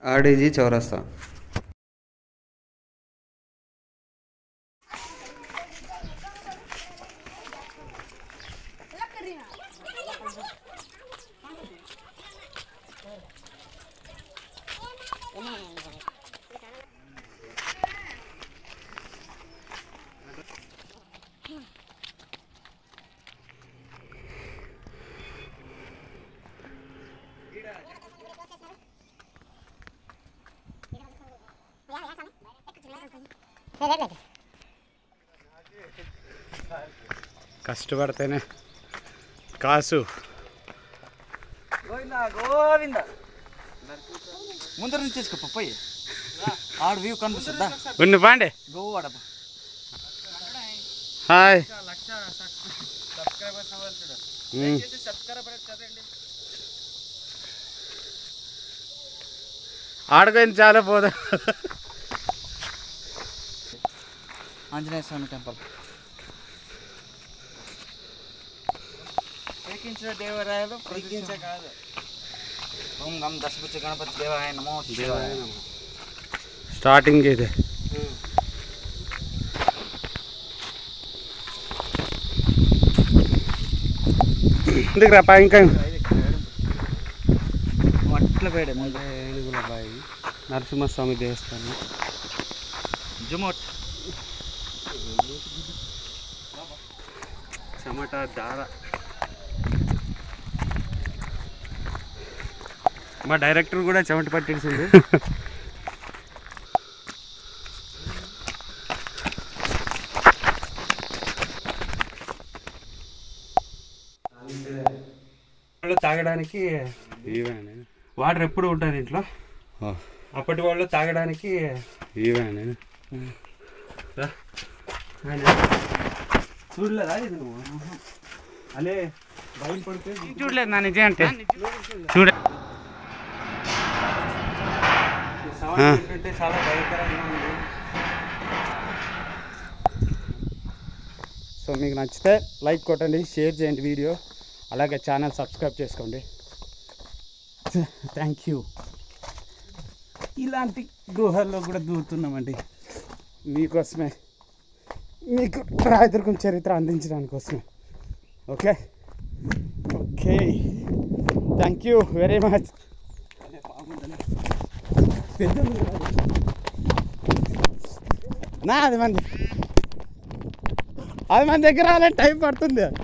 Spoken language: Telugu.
ఆర్డీజీ చౌరస్తా కష్టపడితేనే కాసు గోవింద గోవింద ముందర నుంచి చేసుకో పోయి ఆడు వ్యూ కనిపిస్తుందా ఉండి పాండే గోవాడ హాయ్ ఉమ్. ఆడుకొని చాలా పోదా ఆంజనేయ స్వామి టెంపుల్ ప్రతికించిన దేవరాయలు ప్రతికించ కాదు ఓం గం దశపుచ్చ గణపతి దేవాయ నమో శివాయ స్టార్టింగ్ ఇది ఎందుకు రా ఇంకా అట్ల పేడే ముందు ఏనుగుల బాయి నరసింహస్వామి దేవస్థానం జుమోట్ చెమట దార మా డైరెక్టర్ కూడా చెమట పట్టేసింది వాళ్ళు తాగడానికి వాటర్ ఎప్పుడు ఉంటుంది ఇంట్లో అప్పటి వాళ్ళు తాగడానికి రా. ఆయన చూడలేదా ఇది నువ్వు అలే భయం పడితే చూడలేదు నా నిజం అంటే చూడ ఏంటంటే చాలా భయంకరంగా ఉంది సో మీకు నచ్చితే లైక్ కొట్టండి షేర్ చేయండి వీడియో అలాగే ఛానల్ సబ్స్క్రైబ్ చేసుకోండి థ్యాంక్ యూ ఇలాంటి గుహల్లో కూడా దూరుతున్నామండి మీకోసమే మీకు రాయదుర్గం చరిత్ర అందించడానికి కోసమే okay okay thank you very much నా అది మంది అది మన దగ్గర రాలే టైం పడుతుంది